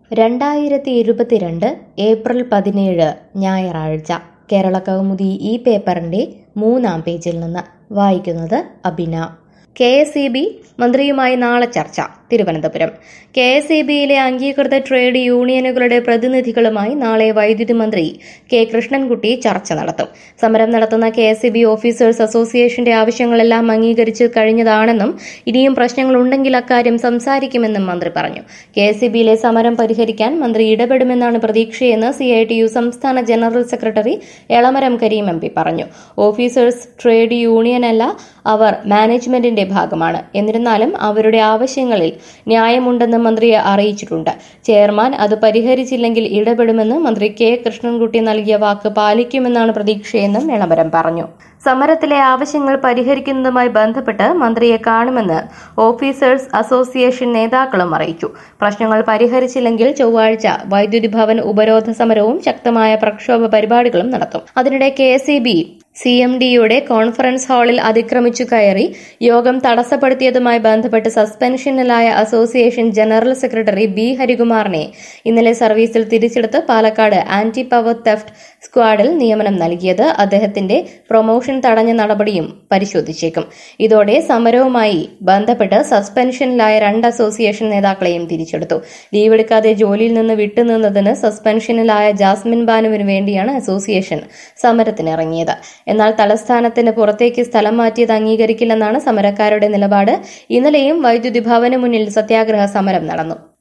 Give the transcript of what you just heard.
രണ്ടായിരത്തി ഇരുപത്തിരണ്ട് ഏപ്രിൽ പതിനേഴ് ഞായറാഴ്ച കേരള കൗമുദി ഈ പേപ്പറിന്റെ മൂന്നാം പേജിൽ നിന്ന് വായിക്കുന്നത് Abina K S E B മന്ത്രിയുമായി നാളെ ചർച്ച തിരുവനന്തപുരം കെ എസ് ഇ ബിയിലെ അംഗീകൃത ട്രേഡ് യൂണിയനുകളുടെ പ്രതിനിധികളുമായി നാളെ വൈദ്യുതി മന്ത്രി കെ കൃഷ്ണൻകുട്ടി ചർച്ച നടത്തും സമരം നടത്തുന്ന K S E B officers അസോസിയേഷന്റെ ആവശ്യങ്ങളെല്ലാം അംഗീകരിച്ച് കഴിഞ്ഞതാണെന്നും ഇനിയും പ്രശ്നങ്ങളുണ്ടെങ്കിൽ അക്കാര്യം സംസാരിക്കുമെന്നും മന്ത്രി പറഞ്ഞു കെ എസ് ഇ ബിയിലെ സമരം പരിഹരിക്കാൻ മന്ത്രി ഇടപെടുമെന്നാണ് പ്രതീക്ഷയെന്ന് സി ഐ ടി യു സംസ്ഥാന general secretary Elamaram Kareem M P പറഞ്ഞു ഓഫീസേഴ്സ് ട്രേഡ് യൂണിയനല്ല അവർ മാനേജ്മെന്റിന്റെ ഭാഗമാണ് എന്നിരുന്നാലും അവരുടെ ആവശ്യങ്ങളിൽ ന്യായമുണ്ടെന്ന് മന്ത്രിയെ അറിയിച്ചിട്ടുണ്ട് ചെയർമാൻ അത് പരിഹരിച്ചില്ലെങ്കിൽ ഇടപെടുമെന്ന് മന്ത്രി കെ കൃഷ്ണൻകുട്ടി നൽകിയ വാക്ക് പാലിക്കുമെന്നാണ് പ്രതീക്ഷയെന്നും എളമരം പറഞ്ഞു സമരത്തിലെ ആവശ്യങ്ങൾ പരിഹരിക്കുന്നതുമായി ബന്ധപ്പെട്ട് മന്ത്രിയെ കാണുമെന്ന് ഓഫീസേഴ്സ് അസോസിയേഷൻ നേതാക്കളും അറിയിച്ചു പ്രശ്നങ്ങൾ പരിഹരിച്ചില്ലെങ്കിൽ ചൊവ്വാഴ്ച വൈദ്യുതി ഭവൻ ഉപരോധ സമരവും ശക്തമായ പ്രക്ഷോഭ പരിപാടികളും നടത്തും അതിനിടെ K S E B C M ഡിയുടെ കോൺഫറൻസ് ഹാളിൽ അതിക്രമിച്ചു കയറി യോഗം തടസ്സപ്പെടുത്തിയതുമായി ബന്ധപ്പെട്ട് സസ്പെൻഷനിലായ അസോസിയേഷൻ ജനറൽ സെക്രട്ടറി ബി ഹരികുമാറിനെ ഇന്നലെ സർവീസിൽ തിരിച്ചെടുത്ത് പാലക്കാട് ആന്റി പവർ തെഫ്റ്റ് സ്ക്വാഡിൽ നിയമനം നൽകിയത് അദ്ദേഹത്തിന്റെ പ്രൊമോഷൻ തടഞ്ഞ നടപടിയും പരിശോധിച്ചേക്കും ഇതോടെ സമരവുമായി ബന്ധപ്പെട്ട് സസ്പെൻഷനിലായ രണ്ട് അസോസിയേഷൻ നേതാക്കളെയും തിരിച്ചെടുത്തു ലീവെടുക്കാതെ ജോലിയിൽ നിന്ന് വിട്ടുനിന്നതിന് സസ്പെൻഷനിലായ ജാസ്മിൻ ബാനുവിന് വേണ്ടിയാണ് അസോസിയേഷൻ സമരത്തിനിറങ്ങിയത് എന്നാൽ തലസ്ഥാനത്തിന് പുറത്തേക്ക് സ്ഥലം മാറ്റിയത് അംഗീകരിക്കില്ലെന്നാണ് സമരക്കാരുടെ നിലപാട് ഇന്നലെയും വൈദ്യുതി ഭവന് മുന്നിൽ സത്യാഗ്രഹ സമരം നടന്നു